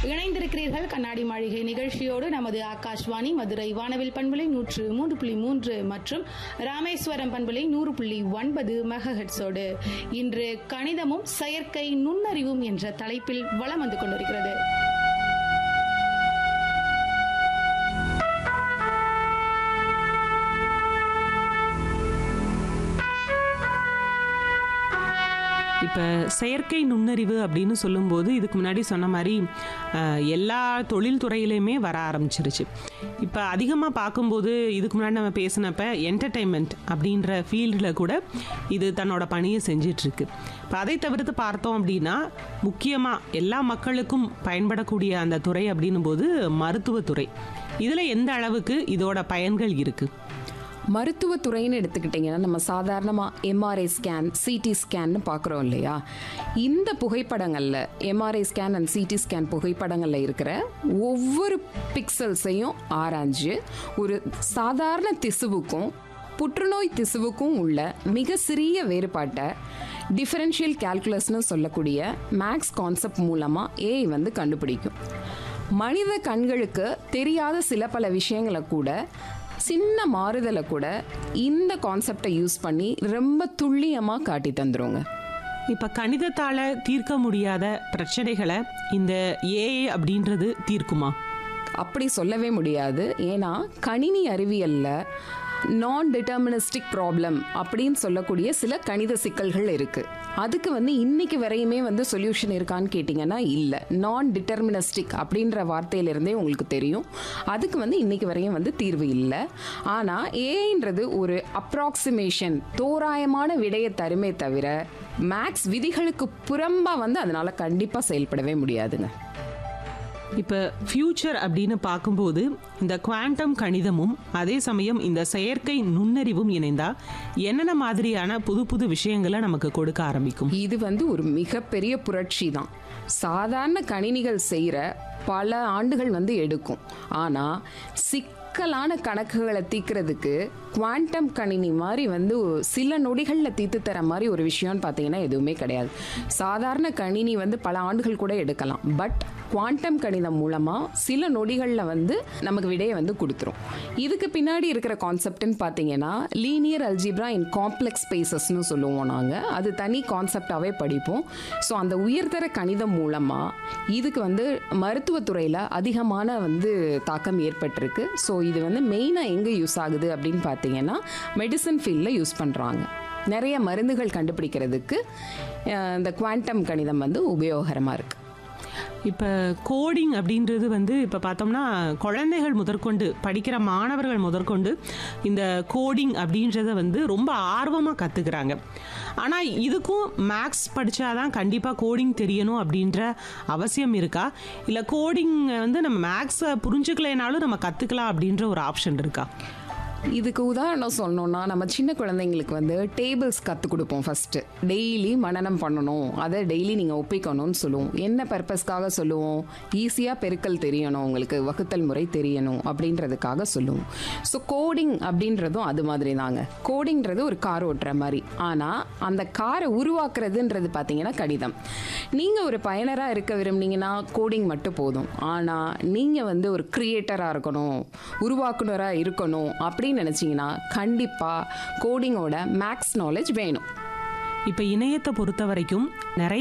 இணைந்திருக்கிறீர்கள் கண்ணாடி மாளிகை நிகழ்ச்சியோடு நமது ஆகாஷ்வாணி மதுரை வானவில் பண்பலை நூற்று மூன்று புள்ளி மூன்று மற்றும் ராமேஸ்வரம் பண்பலை நூறு புள்ளி ஒன்பது மெகஹெட்ஸோடு இன்று கணிதமும் செயற்கை நுண்ணறிவும் என்ற தலைப்பில் வலம் வந்து கொண்டிருக்கிறது இப்போ செயற்கை நுண்ணறிவு அப்படின்னு சொல்லும்போது இதுக்கு முன்னாடி சொன்ன மாதிரி அஹ், எல்லா தொழில் துறையிலையுமே வர ஆரம்பிச்சிருச்சு இப்போ அதிகமாக பார்க்கும்போது இதுக்கு முன்னாடி நம்ம பேசினப்ப என்டர்டெயின்மெண்ட் அப்படின்ற ஃபீல்டில் கூட இது தன்னோட பணியை செஞ்சிட்ருக்கு இப்போ அதை தவிர்த்து பார்த்தோம் அப்படின்னா முக்கியமாக எல்லா மக்களுக்கும் பயன்படக்கூடிய அந்த துறை அப்படின்னும் போது மருத்துவத்துறை இதில் எந்த அளவுக்கு இதோட பயன்கள் இருக்குது மருத்துவத்துறைன்னு எடுத்துக்கிட்டிங்கன்னா நம்ம சாதாரணமாக எம்ஆர்ஐ ஸ்கேன் சிடி ஸ்கேன்னு பார்க்குறோம் இல்லையா இந்த புகைப்படங்களில் MRI scan and CT scan புகைப்படங்களில் இருக்கிற ஒவ்வொரு பிக்சல்ஸையும் ஆராய்ஞ்சு ஒரு சாதாரண திசுவுக்கும் புற்றுநோய் திசுவுக்கும் உள்ள மிக சிறிய வேறுபாட்டை டிஃபரன்ஷியல் கால்குலஸ்னு சொல்லக்கூடிய மேக்ஸ் கான்செப்ட் மூலமாக ஏஐ வந்து கண்டுபிடிக்கும் மனித கண்களுக்கு தெரியாத சில பல விஷயங்களை கூட சின்ன மாறுதலை கூட இந்த கான்செப்டை யூஸ் பண்ணி ரொம்ப துல்லியமாக காட்டி தந்துருங்க இப்போ கணிதத்தால் தீர்க்க முடியாத பிரச்சனைகளை இந்த ஏஐ அப்படின்றது தீர்க்குமா அப்படி சொல்லவே முடியாது ஏன்னா கணினி அறிவியல்ல நான் டிட்டர்மினிஸ்டிக் ப்ராப்ளம் அப்படின்னு சொல்லக்கூடிய சில கணித சிக்கல்கள் இருக்கு அதுக்கு வந்து இன்னைக்கு வரையுமே வந்து சொல்யூஷன் இருக்கான்னு கேட்டிங்கன்னா இல்லை நான் டிட்டர்மினிஸ்டிக் அப்படின்ற வார்த்தையிலிருந்தே உங்களுக்கு தெரியும் அதுக்கு வந்து இன்னைக்கு வரையும் வந்து தீர்வு இல்லை ஆனால் ஏஐன்றது ஒரு அப்ராக்சிமேஷன் தோராயமான விடையை தருமே தவிர மேக்ஸ் விதிகளுக்கு புறம்பா வந்து அதனால கண்டிப்பாக செயல்படவே முடியாதுங்க இப்போ ஃப்யூச்சர் அப்படின்னு பார்க்கும்போது இந்த குவாண்டம் கணிதமும் அதே சமயம் இந்த செயற்கை நுண்ணறிவும் இணைந்தா என்னென்ன மாதிரியான புது புது விஷயங்களை நமக்கு கொடுக்க ஆரம்பிக்கும் இது வந்து ஒரு மிகப்பெரிய புரட்சி தான் சாதாரண கணினிகள் செய்கிற பல ஆண்டுகள் வந்து எடுக்கும் ஆனால் சிக்கலான கணக்குகளை தீர்க்கறதுக்கு குவாண்டம் கணினி மாதிரி வந்து சில நொடிகளில் தீர்த்து தர மாதிரி ஒரு விஷயம்னு பார்த்தீங்கன்னா எதுவுமே கிடையாது சாதாரண கணினி வந்து பல ஆண்டுகள் கூட எடுக்கலாம் பட் குவாண்டம் கணிதம் மூலமாக சில நொடிகளில் வந்து நமக்கு விடையை வந்து கொடுத்துரும் இதுக்கு பின்னாடி இருக்கிற கான்செப்ட்னு பார்த்தீங்கன்னா லீனியர் அல்ஜிப்ரா இன் காம்ப்ளெக்ஸ் ஸ்பேசஸ்னு சொல்லுவோம் நாங்கள் அது தனி கான்செப்டாகவே படிப்போம் ஸோ அந்த உயர்தர கணிதம் மூலமாக இதுக்கு வந்து மருத்துவத்துறையில் அதிகமான வந்து தாக்கம் ஏற்பட்டிருக்கு ஸோ இது வந்து மெயினாக எங்கே யூஸ் ஆகுது அப்படின்னு பார்த்தீங்கன்னா மெடிசன் ஃபீல்டில் யூஸ் பண்ணுறாங்க நிறைய மருந்துகள் கண்டுபிடிக்கிறதுக்கு அஹ், இந்த குவாண்டம் கணிதம் வந்து உபயோகரமாக இருக்குது இப்போ கோடிங் அப்படின்றது வந்து இப்போ பார்த்தோம்னா குழந்தைகள் முதற்கொண்டு படிக்கிற மாணவர்கள் முதற்கொண்டு இந்த கோடிங் அப்படின்றத வந்து ரொம்ப ஆர்வமாக கற்றுக்குறாங்க ஆனால் இதுக்கும் மேக்ஸ் படித்தாதான் கண்டிப்பாக கோடிங் தெரியணும் அப்படின்ற அவசியம் இருக்கா இல்லை கோடிங் வந்து நம்ம மேக்ஸை புரிஞ்சுக்கலைனாலும் நம்ம கற்றுக்கலாம் அப்படின்ற ஒரு ஆப்ஷன் இருக்கா இதுக்கு உதாரணம் சொல்லணும்னா நம்ம சின்ன குழந்தைங்களுக்கு வந்து டேபிள்ஸ் கற்றுக் கொடுப்போம் ஃபஸ்ட்டு டெய்லி மனனம் பண்ணணும் அதை டெய்லி நீங்கள் ஒப்பிக்கணும்னு சொல்லுவோம் என்ன பர்பஸ்க்காக சொல்லுவோம் ஈஸியாக பெருக்கல் தெரியணும் உங்களுக்கு வகுத்தல் முறை தெரியணும் அப்படின்றதுக்காக சொல்லுவோம் ஸோ கோடிங் அப்படின்றதும் அது மாதிரி தாங்க கோடிங்கிறது ஒரு கார் ஓட்டுற மாதிரி ஆனால் அந்த காரை உருவாக்குறதுன்றது பார்த்தீங்கன்னா கடிதம் நீங்கள் ஒரு பயனராக இருக்க விரும்புனீங்கன்னா கோடிங் மட்டும் போதும் ஆனால் நீங்கள் வந்து ஒரு கிரியேட்டராக இருக்கணும் உருவாக்குனராக இருக்கணும் அப்படின்னு நினச்சிங்கன்னா கண்டிப்பாக கோடிங்கோட மேக்ஸ் நாலேஜ் வேணும் இப்போ இணையத்தை பொறுத்த வரைக்கும் நிறைய